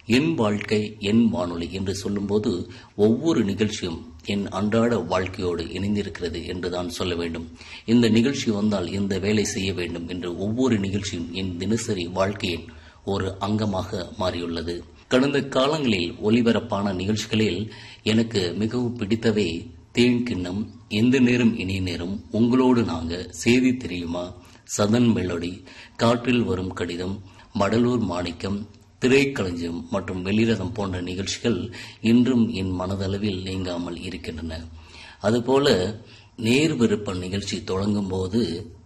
என் வாழ்க்கை என் வானொலி என்று சொல்லும்போது ஒவ்வொரு நிகழ்ச்சியும் என் அன்றாட வாழ்க்கையோடு இணைந்திருக்கிறது என்றுதான் சொல்ல வேண்டும் இந்த நிகழ்ச்சி வந்தால் இந்த வேலை செய்ய வேண்டும் என்று ஒவ்வொரு நிகழ்ச்சியும் என் தினசரி வாழ்க்கையின் ஒரு அங்கமாக மாறியுள்ளது கடந்த காலங்களில் ஒலிபரப்பான நிகழ்ச்சிகளில் எனக்கு மிகவும் பிடித்தவை தேன் கிண்ணம் எந்த நேரம் இனிய நேரம் உங்களோடு நாங்க செய்தி தெரியுமா சதன் மெலோடி காற்றில் வரும் கடிதம் மடலூர் மாணிக்கம் திரைக்களஞ்சியம் மற்றும் வெளிரதம் போன்ற நிகழ்ச்சிகள் இன்றும் என் மனதளவில் நீங்காமல் இருக்கின்றன அதுபோல நேர் விருப்ப நிகழ்ச்சி தொடங்கும் போது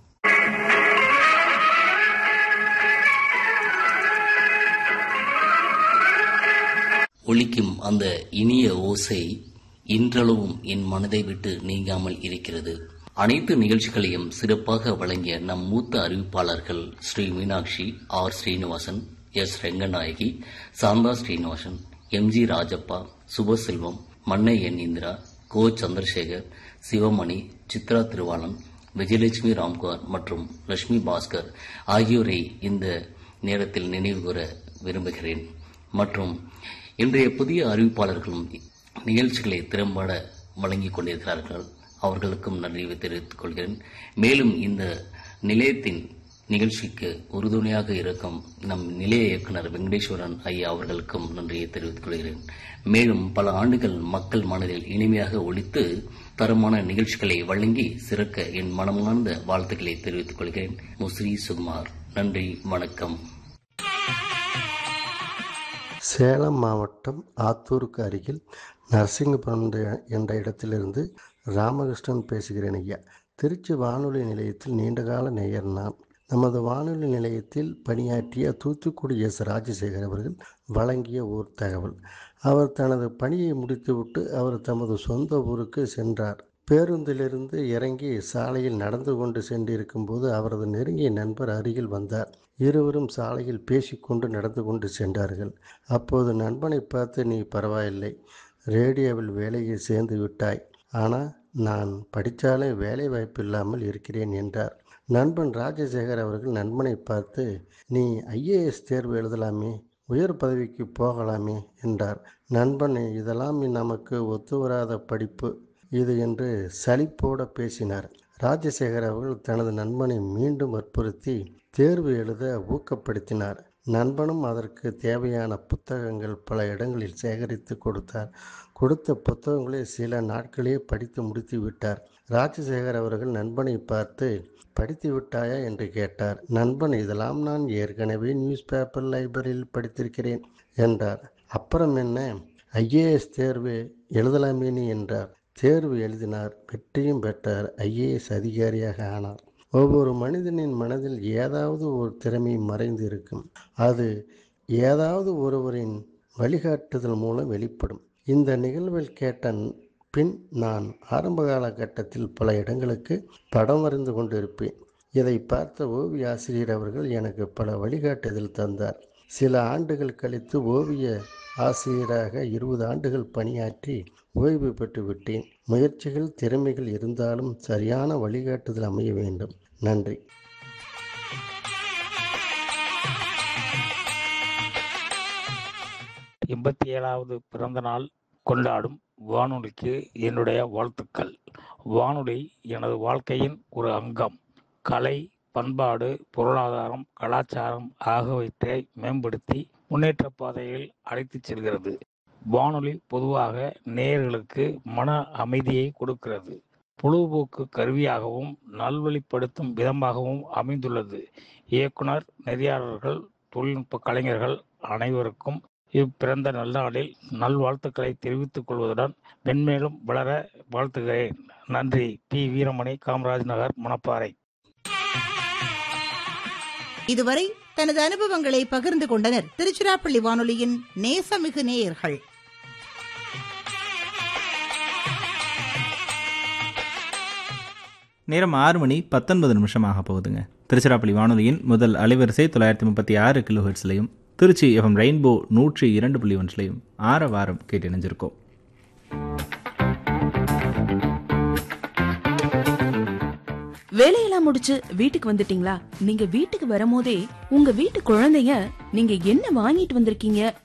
ஒலிக்கும் அந்த இனிய ஓசை இன்றளவும் என் மனதை விட்டு நீங்காமல் இருக்கிறது அனைத்து நிகழ்ச்சிகளையும் சிறப்பாக வழங்கிய நம் மூத்த அறிவிப்பாளர்கள் Sri Meenakshi R Srinivasan S Renganayaki Shantha Srinivasan M G Rajappa Subaselvam Mannai N Indira கோ சந்திரசேகர் சிவமணி சித்ரா திருவாளன் விஜயலட்சுமி ராம்குமார் மற்றும் லட்சுமி பாஸ்கர் ஆகியோரை இந்த நேரத்தில் நினைவுகூர விரும்புகிறேன் மற்றும் இன்றைய புதிய அறிவிப்பாளர்களும் நிகழ்ச்சிகளை திறம்பட வழங்கிக் கொண்டிருக்கிறார்கள் அவர்களுக்கும் நன்றியை தெரிவித்துக் கொள்கிறேன் மேலும் இந்த நிலையத்தின் நிகழ்ச்சிக்கு உறுதுணையாக இருக்கும் நம் நிலைய இயக்குனர் வெங்கடேஸ்வரன் ஐயா அவர்களுக்கும் நன்றியை தெரிவித்துக் கொள்கிறேன் மேலும் பல ஆண்டுகள் மக்கள் மனதில் இனிமையாக ஒழித்து தரமான நிகழ்ச்சிகளை வழங்கி சிறக்க என் மனமார்ந்த வாழ்த்துக்களை தெரிவித்துக் கொள்கிறேன் முஸ்ரீ சுகுமார் நன்றி வணக்கம் சேலம் மாவட்டம் ஆத்தூருக்கு அருகில் நரசிங்கபுரம் என்ற- என்ற இடத்திலிருந்து ராமகிருஷ்ணன் பேசுகிறேன் ஐயா திருச்சி வானொலி நிலையத்தில் நீண்டகால நேயர் நான் நமது வானொலி நிலையத்தில் பணியாற்றிய தூத்துக்குடி எஸ் ராஜசேகர் அவர்கள் வழங்கிய ஓர் தகவல் அவர் தனது பணியை முடித்துவிட்டு அவர் தமது சொந்த ஊருக்கு சென்றார் பேருந்திலிருந்து இறங்கி சாலையில் நடந்து கொண்டு சென்றிருக்கும்போது அவரது நெருங்கிய நண்பர் அருகில் வந்தார் இருவரும் சாலையில் பேசிக்கொண்டு நடந்து கொண்டு சென்றார்கள் அப்போது நண்பனை பார்த்து நீ பரவாயில்லை ரேடியோவில் வேலையை சேர்ந்து விட்டாய் ஆனால் நான் படித்தாலே வேலை வாய்ப்பு இல்லாமல் இருக்கிறேன் என்றார் நண்பன் ராஜசேகர் அவர்கள் நண்பனை பார்த்து நீ ஐஏஎஸ் தேர்வு எழுதலாமே உயர் பதவிக்கு போகலாமே என்றார் நண்பன் இதெல்லாம் நமக்கு ஒத்து வராத படிப்பு இது என்று சலிப்போட பேசினார் ராஜசேகர் அவர்கள் தனது நண்பனை மீண்டும் வற்புறுத்தி தேர்வு எழுத ஊக்கப்படுத்தினார் நண்பனும் அதற்கு தேவையான புத்தகங்கள் பல இடங்களில் சேகரித்து கொடுத்தார் கொடுத்த புத்தகங்களை சில நாட்களே படித்து முடித்து விட்டார் ராஜசேகர் அவர்கள் நண்பனை பார்த்து படித்து விட்டாயா என்று கேட்டார் நண்பன் இதெல்லாம் நான் ஏற்கனவே நியூஸ் பேப்பர் லைப்ரரியில் படித்திருக்கிறேன் என்றார் அப்புறம் என்ன ஐஏஎஸ் தேர்வு எழுதலாமே நீ என்றார் தேர்வு எழுதினார் வெற்றியும் பெற்றார் ஐஏஎஸ் அதிகாரியாக ஆனார் ஒவ்வொரு மனிதனின் மனதில் ஏதாவது ஒரு திறமை மறைந்து இருக்கும் அது ஏதாவது ஒருவரின் வழிகாட்டுதல் மூலம் வெளிப்படும் இந்த நிகழ்வில் கேட்ட பின் நான் ஆரம்ப காலகட்டத்தில் பல இடங்களுக்கு படம் வரைந்து கொண்டிருப்பேன் இதை பார்த்த ஓவிய ஆசிரியர் அவர்கள் எனக்கு பல வழிகாட்டுதல் தந்தார் சில ஆண்டுகள் கழித்து ஓவிய ஆசிரியராக இருபது ஆண்டுகள் பணியாற்றி ஓய்வு பெற்று விட்டேன் முயற்சிகள் திறமைகள் இருந்தாலும் சரியான வழிகாட்டுதல் அமைய வேண்டும் நன்றி எண்பத்தி ஏழாவது பிறந்த நாள் கொண்டாடும் வானொலிக்கு என்னுடைய வாழ்த்துக்கள் வானொலி எனது வாழ்க்கையின் ஒரு அங்கம் கலை பண்பாடு பொருளாதாரம் கலாச்சாரம் ஆகியவற்றை மேம்படுத்தி முன்னேற்ற பாதையில் அழைத்துச் செல்கிறது வானொலி பொதுவாக நேயர்களுக்கு மன அமைதியை கொடுக்கிறது பொழுதுபோக்கு கருவியாகவும் நல்வழிப்படுத்தும் விதமாகவும் அமைந்துள்ளது இயக்குனர் நெறியாளர்கள் தொழில்நுட்ப கலைஞர்கள் அனைவருக்கும் இப்பிறந்த நல்நாளில் நல்வாழ்த்துக்களை தெரிவித்துக் கொள்வதுடன் மென்மேலும் வளர வாழ்த்துகிறேன் நன்றி பி வீரமணி காமராஜ் நகர் மணப்பாறை இதுவரை தனது அனுபவங்களை பகிர்ந்து கொண்டனர் திருச்சிராப்பள்ளி வானொலியின் நேசமிகு நேயர்கள் நேரம் ஆறு மணி பத்தொன்பது நிமிஷமாக போகுதுங்க திருச்சிராப்பள்ளி வானொலியின் முதல் அலைவரிசை தொள்ளாயிரத்தி முப்பத்தி ஆறு கிலோ ஹெர்ட்ஸ்லையும் திருச்சி எஃப்எம் ரெயின்போ நூற்றி இரண்டு புள்ளி ஒன்றிலையும் ஆற வாரம் கேட்டு இணைஞ்சிருக்கோம் வேலையெல்லாம் முடிச்சு வீட்டுக்கு வந்துட்டீங்களா நீங்க வீட்டுக்கு வரும்போதே உங்க வீட்டு குழந்தைங்க நீங்க என்ன வாங்கிட்டு வந்திருக்கீங்க